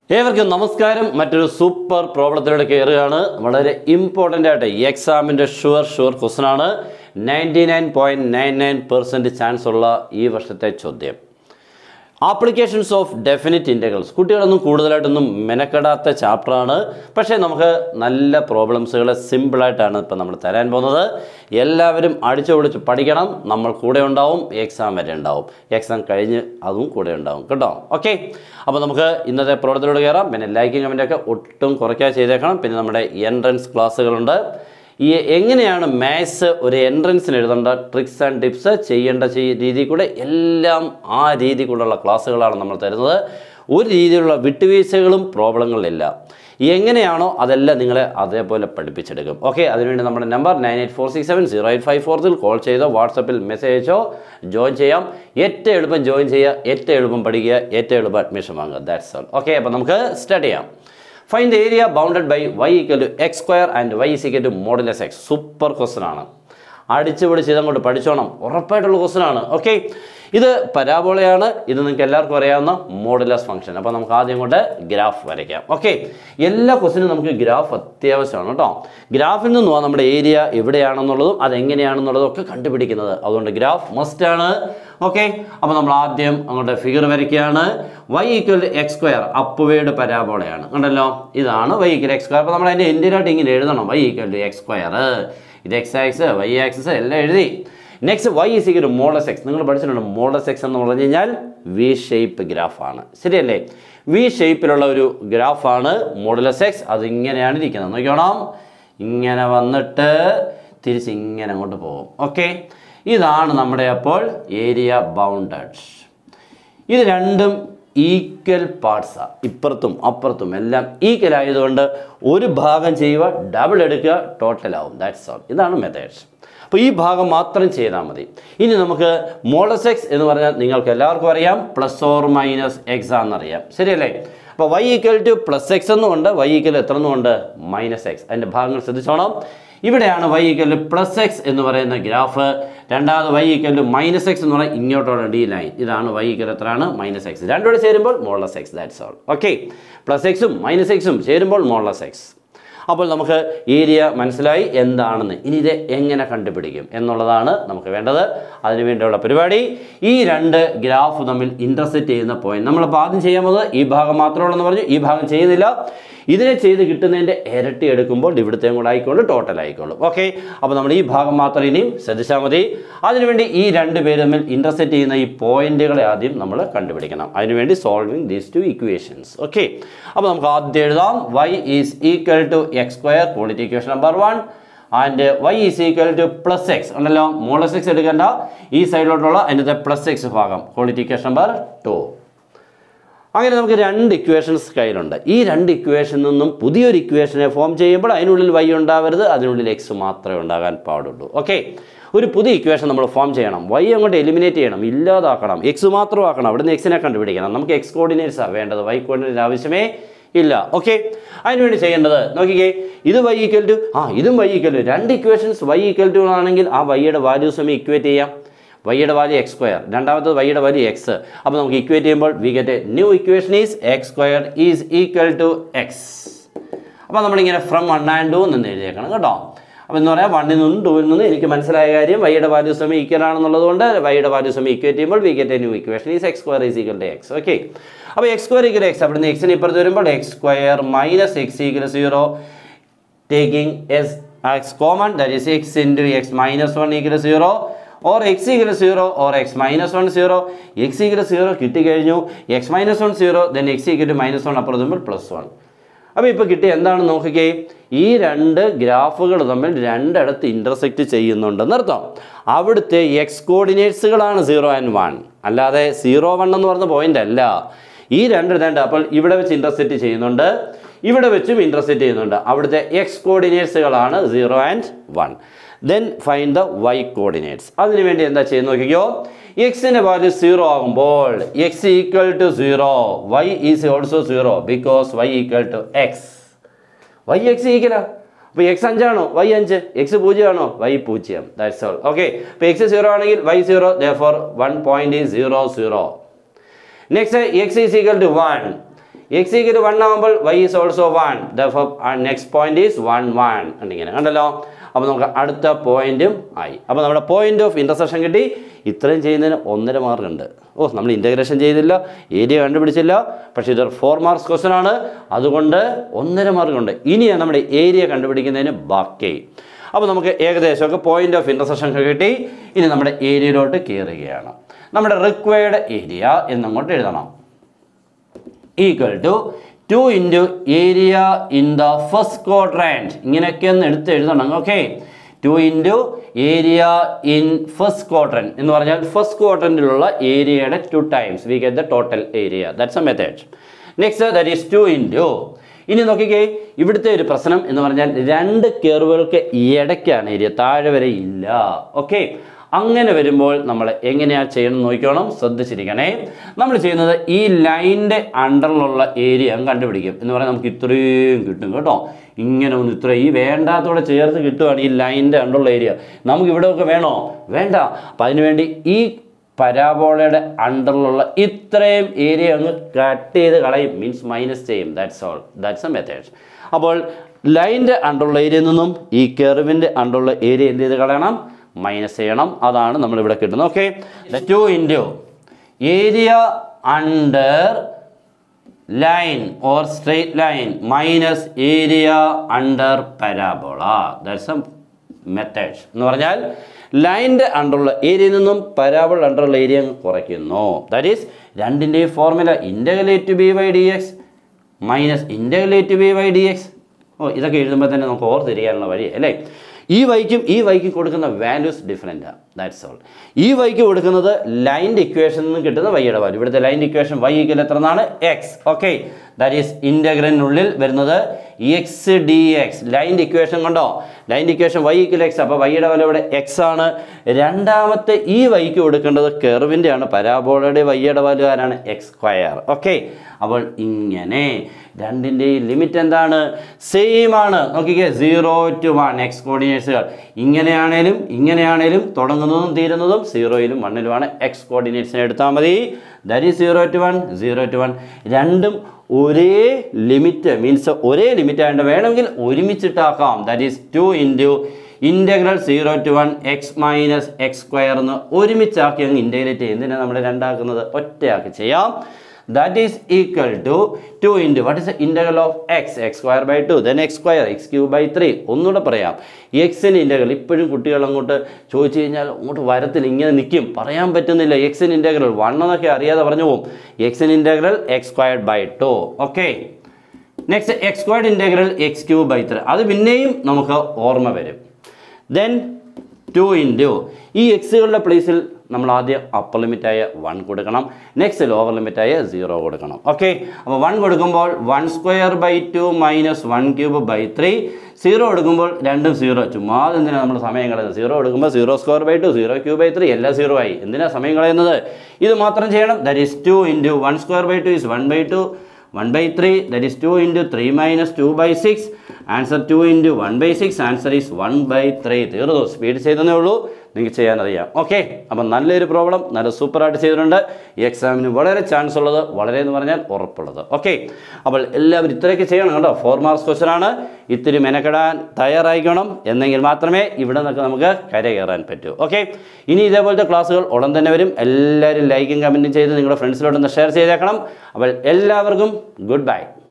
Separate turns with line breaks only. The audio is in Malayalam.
ഏവർക്കും നമസ്കാരം മറ്റൊരു സൂപ്പർ പ്രോബ്ലത്തിലൂടെ കയറുകയാണ് വളരെ ഇമ്പോർട്ടൻ്റ് ആയിട്ട് ഈ എക്സാമിൻ്റെ ഷുവർ ഷുവർ ക്വസ്റ്റൻ ആണ് ninety nine point nine nine percent chance ഉള്ള ഈ വർഷത്തെ ചോദ്യം ആപ്ലിക്കേഷൻസ് ഓഫ് ഡെഫിനിറ്റ് ഇൻ്റഗ്രൽസ് കുട്ടികളൊന്നും കൂടുതലായിട്ടൊന്നും മെനക്കെടാത്ത ചാപ്റ്ററാണ് പക്ഷേ നമുക്ക് നല്ല പ്രോബ്ലംസുകൾ സിമ്പിളായിട്ടാണ് ഇപ്പം നമ്മൾ തരാൻ പോകുന്നത് എല്ലാവരും അടിച്ചു പൊളിച്ച് പഠിക്കണം നമ്മൾ കൂടെ ഉണ്ടാവും എക്സാം വരെ ഉണ്ടാവും എക്സാം കഴിഞ്ഞ് അതും കൂടെ ഉണ്ടാവും കേട്ടോ ഓക്കെ അപ്പോൾ നമുക്ക് ഇന്നത്തെ പ്രോബ്ലത്തിലൂടെ കയറാം പിന്നെ ലൈക്കിങ് കമൻറ്റൊക്കെ ഒട്ടും കുറയ്ക്കാതെ ചെയ്തേക്കണം പിന്നെ നമ്മുടെ എൻട്രൻസ് ക്ലാസ്സുകളുണ്ട് ഈ എങ്ങനെയാണ് മാത്സ് ഒരു എൻട്രൻസിന് എഴുതേണ്ട ട്രിക്സ് ആൻഡ് ടിപ്സ് ചെയ്യേണ്ട ചെയ്- രീതി കൂടെ എല്ലാം ആ രീതി കൊണ്ടുള്ള ക്ലാസ്സുകളാണ് നമ്മൾ തരുന്നത് ഒരു രീതിയിലുള്ള വിട്ടുവീഴ്ചകളും പ്രോബ്ലങ്ങളിലില്ല എങ്ങനെയാണോ അതെല്ലാം നിങ്ങളെ അതേപോലെ പഠിപ്പിച്ചെടുക്കും ഓക്കെ അതിനുവേണ്ടി നമ്മുടെ number nine eight four six seven zero eight five ഫോർത്തിൽ കോൾ ചെയ്തോ വാട്സപ്പിൽ മെസ്സേജ് അയച്ചോ ജോയിൻ ചെയ്യാം ഏറ്റവും എളുപ്പം ജോയിൻ ചെയ്യുക ഏറ്റവും എളുപ്പം പഠിക്കുക ഏറ്റവും എളുപ്പം അഡ്മിഷൻ വാങ്ങുക ദാറ്റ്സ് ഓൾ ഓക്കെ അപ്പോൾ നമുക്ക് സ്റ്റാർട്ട് ചെയ്യാം find the area bounded by y equal to x square and y is equal to modulus x super question ആണ് അടിച്ചു പിടിച്ച് ഇതങ്ങോട്ട് പഠിച്ചോണം ഉറപ്പായിട്ടുള്ള ക്വസ്റ്റൻ ആണ് ഓക്കെ ഇത് പരാബോളയാണ് ഇത് നിങ്ങൾക്ക് എല്ലാവർക്കും അറിയാവുന്ന മോഡുലസ് ഫംഗ്ഷൻ അപ്പോൾ നമുക്ക് ആദ്യം കൊണ്ട് ഗ്രാഫ് വരയ്ക്കാം ഓക്കെ എല്ലാ ക്വസ്റ്റിനും നമുക്ക് ഗ്രാഫ് അത്യാവശ്യമാണ് കേട്ടോ ഗ്രാഫിൽ നിന്നുമാണ് നമ്മുടെ ഏരിയ എവിടെയാണെന്നുള്ളതും അതെങ്ങനെയാണെന്നുള്ളതും ഒക്കെ കണ്ടുപിടിക്കുന്നത് അതുകൊണ്ട് ഗ്രാഫ് മസ്റ്റ് ആണ് ഓക്കെ അപ്പോൾ നമ്മൾ ആദ്യം അങ്ങോട്ട് ഫിഗർ വരയ്ക്കുകയാണ് y equal to x square upward പരാബോളയാണ് കണ്ടല്ലോ ഇതാണ് വൈ ഈക്വൽ എക്സ് സ്ക്വയർ അപ്പോൾ നമ്മൾ അതിൻ്റെ ഇന്ത്യയിലായിട്ട് ഇങ്ങനെ എഴുതണം y equal to x square ഇത് എക്സ് ആക്സ് വൈ ആക്സസ് എല്ലാം എഴുതി next y is equal to modulus x നിങ്ങൾ പഠിച്ചിട്ടുണ്ട് മോഡസ് എക്സ് എന്ന് പറഞ്ഞു കഴിഞ്ഞാൽ വി ഷേപ്പ് ഗ്രാഫാണ് ശരിയല്ലേ വി ഷേപ്പിലുള്ള ഒരു ഗ്രാഫാണ് മോഡലസ് എക്സ് അതിങ്ങനെയാണ് ഇരിക്കുന്നത് നോക്കണം ഇങ്ങനെ വന്നിട്ട് തിരിച്ച് ഇങ്ങനെ അങ്ങോട്ട് പോകും ഓക്കെ ഇതാണ് നമ്മുടെ അപ്പോൾ ഏരിയ ബൗണ്ടഡ് ഇത് രണ്ടും ഈക്വൽ പാർട്സാണ് ഇപ്പുറത്തും അപ്പുറത്തും എല്ലാം ഈക്വൽ ആയതുകൊണ്ട് ഒരു ഭാഗം ചെയ്യുക ഡബിൾ എടുക്കുക ടോട്ടൽ ആവും ദാറ്റ്സ് ഓൾ ഇതാണ് മെത്തേഡ്സ് അപ്പോൾ ഈ ഭാഗം മാത്രം ചെയ്താൽ മതി ഇനി നമുക്ക് മോഡസ് എക്സ് എന്ന് പറഞ്ഞാൽ നിങ്ങൾക്ക് എല്ലാവർക്കും അറിയാം പ്ലസ് ഓർ മൈനസ് എക്സ് ആണെന്നറിയാം ശരിയല്ലേ അപ്പോൾ y equal to plus x എന്നുമുണ്ട് വൈ ഈക്വൽ എത്ര എന്നുമുണ്ട് മൈനസ് എക്സ് അതിൻ്റെ ഭാഗങ്ങൾ ശ്രദ്ധിച്ചോണം ഇവിടെയാണ് y equal to plus x എന്ന് പറയുന്ന ഗ്രാഫ് രണ്ടാമത് y equal to minus x എന്ന് പറയുന്നത് ഇങ്ങോട്ടുള്ള ഡി ലൈൻ ഇതാണ് വൈ ഈക്വൽ എത്രയാണ് മൈനസ് എക്സ് രണ്ടുകൂടെ ചേരുമ്പോൾ modulus x that's all okay plus എക്സും മൈനസ് എക്സും ചേരുമ്പോൾ മോളസ് എക്സ് അപ്പോൾ നമുക്ക് ഏരിയ മനസ്സിലായി എന്താണെന്ന് ഇനി ഇത് എങ്ങനെ കണ്ടുപിടിക്കും എന്നുള്ളതാണ് നമുക്ക് വേണ്ടത് അതിനു വേണ്ടിയുള്ള പരിപാടി ഈ രണ്ട് ഗ്രാഫ് തമ്മിൽ ഇൻ്റർസെക്റ്റ് ചെയ്യുന്ന പോയിന്റ് നമ്മളിപ്പോൾ ആദ്യം ചെയ്യാൻ പോകുന്നത് ഈ ഭാഗം മാത്രമേ ഉള്ളൂ എന്ന് പറഞ്ഞു ഈ ഭാഗം ചെയ്യുന്നില്ല ഇതിനെ ചെയ്ത് കിട്ടുന്നതിൻ്റെ ഇരട്ടി എടുക്കുമ്പോൾ ഇവിടുത്തെയും കൂടെ ആയിക്കോളും ടോട്ടൽ ആയിക്കോളും ഓക്കെ അപ്പോൾ നമ്മൾ ഈ ഭാഗം മാത്രം ഇനിയും ശ്രദ്ധിച്ചാൽ മതി അതിനുവേണ്ടി ഈ രണ്ട് പേര് തമ്മിൽ ഇൻ്റർസെക്റ്റ് ചെയ്യുന്ന ഈ പോയിന്റുകളെ ആദ്യം നമ്മൾ കണ്ടുപിടിക്കണം അതിനുവേണ്ടി solving these two equations okay അപ്പോൾ നമുക്ക് ആദ്യം എഴുതാം y is equal to x square quality equation number one and y is equal to plus x ഉണ്ടല്ലോ മോളസ് എക്സ് എടുക്കേണ്ട ഈ സൈഡിലോട്ടുള്ള അതിൻ്റെ പ്ലസ് എക്സ് ഭാഗം ക്വാളിറ്റി ഇക്വേഷൻ നമ്പർ ടു അങ്ങനെ നമുക്ക് രണ്ട് ഇക്വേഷൻസ് കയ്യിലുണ്ട് ഈ രണ്ട് ഇക്വേഷനിൽ നിന്നും പുതിയൊരു ഇക്വേഷനെ ഫോം ചെയ്യുമ്പോൾ അതിനുള്ളിൽ വൈ ഉണ്ടാവരുത് അതിനുള്ളിൽ എക്സ് മാത്രമേ ഉണ്ടാകാൻ പാടുള്ളൂ ഓക്കെ ഒരു പുതിയ ഇക്വേഷൻ നമ്മൾ ഫോം ചെയ്യണം വൈ അങ്ങോട്ട് എലിമിനേറ്റ് ചെയ്യണം ഇല്ലാതാക്കണം എക്സ് മാത്രം ആക്കണം അവിടുന്ന് എക്സിനെ കണ്ടുപിടിക്കണം നമുക്ക് എക്സ് കോർഡിനേറ്റ്സാണ് വേണ്ടത് വൈ കോർഡിനേറ്റ് ആവശ്യമേ ഇല്ല ഓക്കെ അതിനുവേണ്ടി ചെയ്യേണ്ടത് നോക്കിക്കേ ഇത് വൈ ഈക്വൽ ടു ആ ഇതും വൈ ഈക്വൽ ടു രണ്ട് ഇക്വേഷൻസ് വൈ ഈക്വൽ ടു ആണെങ്കിൽ ആ വൈയുടെ വാല്യൂസ് നമ്മൾ ഇക്വേറ്റ് ചെയ്യാം വൈയുടെ വാല്യൂ എക്സ് സ്ക്വയർ രണ്ടാമത്തത് വൈയുടെ വാല്യൂ എക്സ് അപ്പോൾ നമുക്ക് ഇക്വേറ്റ് ചെയ്യുമ്പോൾ we get a new equation is x square is equal to x അപ്പോൾ നമ്മളിങ്ങനെ ഫ്രം വൺ ആൻഡ് ടു എന്ന് എഴുതിയേക്കണം കേട്ടോ അപ്പോൾ എന്ന് പറയാം വണ്ണിൽ നിന്നും ടൂവിൽ നിന്നും എനിക്ക് മനസ്സിലായ കാര്യം വൈയുടെ വാല്യൂ സമയം ഈക്വൽ ആണെന്നുള്ളത് കൊണ്ട് വൈയുടെ വാല്യൂ സമയം ഈക്വേറ്റ് ചെയ്യുമ്പോൾ we get a new equation is x square is equal to x okay അപ്പോൾ എക്സ് സ്ക്വയർ ഈക്വൽ എക്സ് അവിടെ നിന്ന് എക്സിന് ഇപ്പുറത്ത് വരുമ്പോൾ x square minus x equal zero taking s as common that is x into x minus 1 equal to 0 or x equal to 0 or x minus 1 0 x equal to 0 കിട്ടിക്കഴിഞ്ഞു x minus 1 0 then x equal to minus 1 അപ്പുറത്ത് വരുമ്പോൾ പ്ലസ് വൺ അപ്പോൾ ഇപ്പോൾ കിട്ടിയ എന്താണെന്ന് നോക്കിക്കേ ഈ രണ്ട് ഗ്രാഫുകൾ തമ്മിൽ രണ്ടിടത്ത് ഇൻ്റർസെക്റ്റ് ചെയ്യുന്നുണ്ടെന്ന് അർത്ഥം അവിടുത്തെ എക്സ് കോർഡിനേറ്റ്സുകളാണ് സീറോ ആൻഡ് വൺ അല്ലാതെ സീറോ വൺ എന്ന് പറഞ്ഞ പോയിന്റ് അല്ല ഈ രണ്ട് രണ്ട് അപ്പോൾ ഇവിടെ വെച്ച് ഇൻ്റർസെക്റ്റ് ചെയ്യുന്നുണ്ട് ഇവിടെ വെച്ചും ഇൻ്റർസെക്റ്റ് ചെയ്യുന്നുണ്ട് അവിടുത്തെ എക്സ് കോർഡിനേറ്റ്സുകളാണ് zero and one then find the y coordinates അതിനുവേണ്ടി എന്താ ചെയ്യുന്നത് നോക്കിക്കോ എക്സിൻ്റെ വാല്യൂ സീറോ ആകുമ്പോൾ x equal to zero y is also zero because y equal to x y x ഈക്വലാ അപ്പോൾ എക്സ് അഞ്ചാണോ വൈ അഞ്ച് എക്സ് പൂജ്യമാണോ വൈ പൂജ്യം ദാറ്റ്സ് ഓൾ ഓക്കെ അപ്പോൾ എക്സ് സീറോ ആണെങ്കിൽ y zero the four one point zero zero next x is equal to one x equal one ആകുമ്പോൾ y is also one next point is one one എന്നിങ്ങനെ കണ്ടല്ലോ അപ്പോൾ നമുക്ക് അടുത്ത പോയിന്റും ആയി അപ്പോൾ നമ്മുടെ പോയിന്റ് ഓഫ് ഇൻ്റർസെക്ഷൻ കിട്ടി ഇത്രയും ചെയ്യുന്നതിന് ഒന്നര മാർക്ക് ഉണ്ട് ഓ നമ്മൾ ഇൻ്റഗ്രേഷൻ ചെയ്തില്ല ഏരിയ കണ്ടുപിടിച്ചില്ല പക്ഷേ ഇതൊരു ഫോർ മാർക്സ് ക്വസ്റ്റൻ ആണ് അതുകൊണ്ട് ഒന്നര മാർക്ക് ഉണ്ട് ഇനിയാണ് നമ്മുടെ ഏരിയ കണ്ടുപിടിക്കുന്നതിന് ബാക്കി അപ്പോൾ നമുക്ക് ഏകദേശമൊക്കെ പോയിന്റ് ഓഫ് ഇൻ്റർസെക്ഷൻ കിട്ടി ഇനി നമ്മുടെ ഏരിയയിലോട്ട് കയറുകയാണ് നമ്മുടെ റിക്വയർഡ് ഏരിയ എന്നങ്ങോട്ട് എഴുതണം equal to two into area in the first quadrant ഇങ്ങനെയൊക്കെ ഒന്ന് എടുത്ത് എഴുതണം okay two into area in first quadrant എന്ന് പറഞ്ഞാൽ ഫസ്റ്റ് ക്വാഡ്രൻറ്റിലുള്ള ഏരിയയുടെ two times we get the total area that's a method next that is two into ഇനി നോക്കിക്കേ ഇവിടുത്തെ ഒരു പ്രശ്നം എന്ന് പറഞ്ഞാൽ രണ്ട് കെർവുകൾക്ക് ഇടയ്ക്കാണ് ഏരിയ താഴെ വരെ ഇല്ല ഓക്കെ അങ്ങനെ വരുമ്പോൾ നമ്മൾ എങ്ങനെയാണ് ചെയ്യണം എന്ന് നോക്കിക്കോണം ശ്രദ്ധിച്ചിരിക്കണേ നമ്മൾ ചെയ്യുന്നത് ഈ ലൈനിൻ്റെ അണ്ടറിലുള്ള ഏരിയ അങ്ങ് കണ്ടുപിടിക്കും എന്ന് പറഞ്ഞാൽ നമുക്ക് ഇത്രയും കിട്ടും കേട്ടോ ഇങ്ങനെ ഒന്ന് ഇത്ര ഈ വേണ്ടാത്തോടെ ചേർത്ത് കിട്ടുവാണ് ഈ ലൈനിൻ്റെ അണ്ടറുള്ള ഏരിയ നമുക്ക് ഇവിടെയൊക്കെ വേണോ വേണ്ട അപ്പം അതിനുവേണ്ടി ഈ പരാബോളയുടെ അണ്ടറിലുള്ള ഇത്രയും ഏരിയ അങ്ങ് കട്ട് ചെയ്ത് കളയും മീൻസ് മൈനസ് ചെയ്യും that's all that's a method അപ്പോൾ ലൈനിൻ്റെ അണ്ടറുള്ള ഏരിയയിൽ നിന്നും ഈ കെർവിൻ്റെ അണ്ടറുള്ള ഏരിയ എന്ത് ചെയ്ത് കളയണം മൈനസ് ചെയ്യണം അതാണ് നമ്മളിവിടെ കിട്ടുന്നത് okay two into area under line or straight line minus area under parabola that's a method എന്ന് പറഞ്ഞാൽ ലൈനിൻ്റെ അണ്ടറുള്ള ഏരിയയിൽ നിന്നും പരാബോൾ അണ്ടറുള്ള ഏരിയ അങ്ങ് കുറയ്ക്കുന്നു ദാറ്റ് ഈസ് രണ്ടിൻ്റെയും formula integrate b y d x minus integrate b y d x ഓ ഇതൊക്കെ എഴുതുമ്പോൾ തന്നെ നമുക്ക് ഓർത്തിരിക്കാനുള്ള വഴി അല്ലേ ഈ വൈക്കും ഈ വൈക്കും കൊടുക്കുന്ന വാല്യൂസ് ഡിഫറെൻറ്റാണ് ദാറ്റ്സ് ഓൾ ഈ വൈക്ക് കൊടുക്കുന്നത് ലൈൻ്റെ ഇക്വേഷനിൽ നിന്ന് കിട്ടുന്ന വൈയുടെ വാല്യൂ ഇവിടുത്തെ ലൈൻ്റെ ഇക്വേഷൻ വൈ ഈക്വൽ എത്ര എന്നാണ് എക്സ് ഓക്കെ ദാറ്റ് ഈസ് ഇൻ്റഗ്രലിനുള്ളിൽ വരുന്നത് എക്സ് ഡി എക്സ് ലൈൻ്റെ ഇക്വേഷൻ കൊണ്ടോ ലൈൻ്റെ ഇക്വേഷൻ വൈ ഈക്വൽ എക്സ് അപ്പോൾ വൈയുടെ വാല്യൂ ഇവിടെ എക്സ് ആണ് രണ്ടാമത്തെ ഈ വൈക്ക് കൊടുക്കേണ്ടത് കെർവിൻ്റെ ആണ് പരാബോളയുടെ വൈയുടെ വാല്യൂ ആരാണ് എക്സ് സ്ക്വയർ ഓക്കെ അപ്പോൾ ഇങ്ങനെ രണ്ടിൻ്റെയും ലിമിറ്റ് എന്താണ് സെയിം ആണ് നോക്കിക്കേ സീറോ ടു വൺ എക്സ് കോർഡിനേറ്റ്സുകൾ ഇങ്ങനെയാണേലും ഇങ്ങനെയാണേലും തുടങ്ങുന്നതും തീരുന്നതും സീറോയിലും വണ്ണിലുമാണ് എക്സ് കോർഡിനേറ്റ്സിനെ എടുത്താൽ മതി that is zero to one zero to one രണ്ടും ഒരേ ലിമിറ്റ് മീൻസ് ഒരേ ലിമിറ്റ് ആയതുകൊണ്ട് വേണമെങ്കിൽ ഒരുമിച്ചിട്ടാക്കാം that is two into integral zero to one x minus x square എന്ന് ഒരുമിച്ചാക്കി അങ്ങ് ഇൻ്റഗ്രേറ്റ് ചെയ്യും എന്തിനാണ് നമ്മൾ രണ്ടാക്കുന്നത് ഒറ്റയാക്കി ചെയ്യാം that is equal to 2 into what is the integral of x x square by 2 then x square x cube by 3 ഒന്നുകൂടെ പറയാം എക്സിന് ഇൻ്റഗ്രൽ ഇപ്പോഴും കുട്ടികൾ അങ്ങോട്ട് ചോദിച്ചു കഴിഞ്ഞാൽ അങ്ങോട്ട് വരത്തിൽ ഇങ്ങനെ നിൽക്കും പറയാൻ പറ്റുന്നില്ല എക്സിന് ഇൻ്റഗ്രൽ വൺ എന്നൊക്കെ അറിയാതെ പറഞ്ഞു പോകും എക്സിന് integral x squared by two okay next x squared integral x cube by three അത് പിന്നെയും നമുക്ക് ഓർമ്മ വരും ദെൻ ടു ഇൻറ്റു ഈ എക്സുകളുടെ പ്ലേസിൽ നമ്മൾ ആദ്യം അപ്പർ ലിമിറ്റായ വൺ കൊടുക്കണം നെക്സ്റ്റ് ലോവർ ലിമിറ്റായ സീറോ കൊടുക്കണം ഓക്കെ അപ്പോൾ വൺ കൊടുക്കുമ്പോൾ one square by two minus one cube by three zero എടുക്കുമ്പോൾ രണ്ടും സീറോ ചുമ്മാ എന്തിനാണ് നമ്മൾ സമയം കളയുന്നത് സീറോ എടുക്കുമ്പോൾ zero square by two zero cube by three എല്ലാം സീറോ ആയി എന്തിനാണ് സമയം കളയുന്നത് ഇത് മാത്രം ചെയ്യണം that is two into one square by two is one by two one by three that is two into three minus two by six answer two into one by six answer is one by three തീർന്നു സ്പീഡ് ചെയ്തതേ ഉള്ളൂ നിങ്ങൾക്ക് ചെയ്യാനറിയാം ഓക്കെ അപ്പം നല്ലൊരു പ്രോബ്ലം നല്ല സൂപ്പറായിട്ട് ചെയ്തിട്ടുണ്ട് ഈ എക്സാമിന് വളരെ ചാൻസ് ഉള്ളത് വളരെ എന്ന് പറഞ്ഞാൽ ഉറപ്പുള്ളത് ഓക്കെ അപ്പോൾ എല്ലാവരും ഇത്രയൊക്കെ ചെയ്യണം കേട്ടോ ഫോർ മാർക്സ് ക്വസ്റ്റൻ ആണ് ഇത്തിരി മെനക്കെടാൻ തയ്യാറായിക്കണം എന്നെങ്കിൽ മാത്രമേ ഇവിടെ നിന്നൊക്കെ നമുക്ക് കര കയറാൻ പറ്റൂ ഓക്കെ ഇനി ഇതേപോലത്തെ ക്ലാസ്സുകൾ ഉടൻ തന്നെ വരും എല്ലാവരും ലൈക്കും കമൻറ്റും ചെയ്ത് നിങ്ങളുടെ ഫ്രണ്ട്സിലോട്ടൊന്ന് ഷെയർ ചെയ്തേക്കണം അപ്പോൾ എല്ലാവർക്കും ഗുഡ് ബൈ